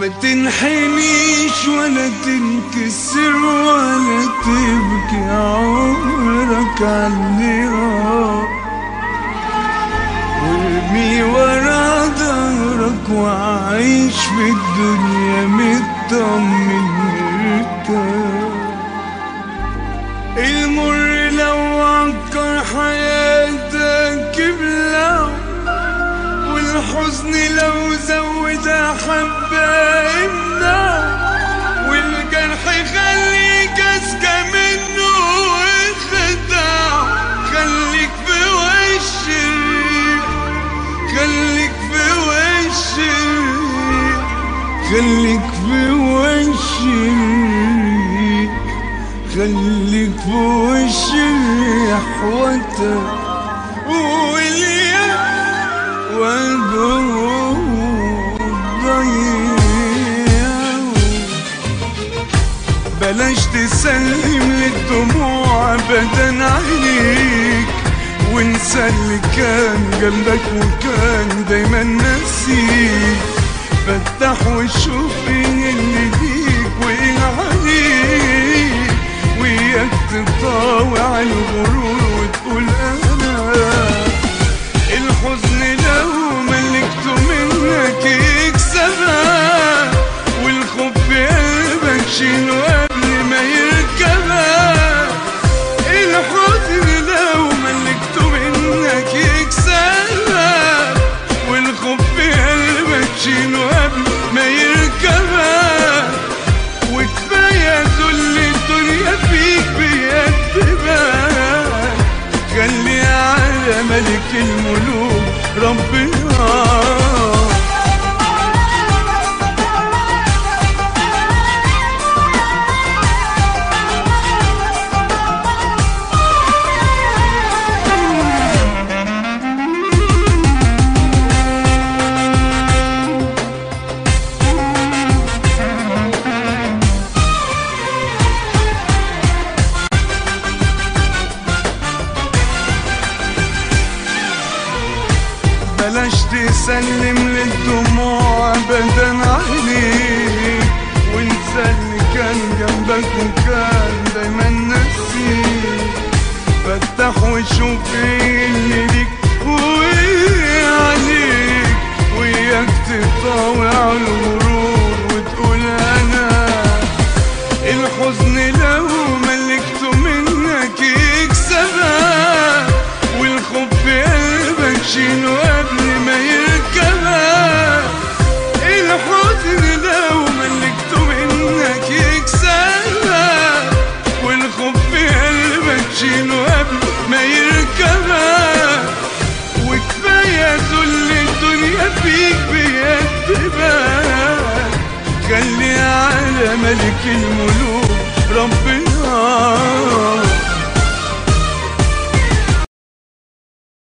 ما تنحنيش ولا تنكسر ولا تبكي عمرك عاللي راح وارمي ورا ظهرك وعيش في الدنيا مطمن مرتاح المر لو عكر حياتك ابلع والحزن لو زود حبة امنع والجرح خليك اسكى منه وخدع خليك في وش الريح خليك في وش الريح خليك في وش الريح خليك في وش الريح وانت واليا وجود ضيع بلاش تسلم للدموع ابدا عليك وانسى اللي كان جنبك وكان دايما ناسيك فتح وشوف ايه اللي ليك وايه عليك وياك تطاوع الغرور وتقول انا الحزن لو ملكته منك يكسبها والخوف في قلبك شيله قبل ما يركبها الحزن لو ملكته منك يكسبها والخوف في قلبك شيله قبل ما يركبها وكفاية ذل الدنيا فيك بيكتبها خلي على ملك الملوك ربنا بلاش تسلم للدموع ابدا عليك وانسى اللي كان جنبك وكان دايما ناسيك فتح وشوف ايه اللي ليك وايه عليك وياك تطاوع الغرور وتقول انا الحزن لو ملكته منك يكسبها والخوف في قلبك شيله قبل ما يركبها الحزن لو ملكته منك يكسبها والخوف في قلبك شيله قبل ما يركبها وكفاية ذل الدنيا فيك بيكتبها خلي على ملك الملوك ربنا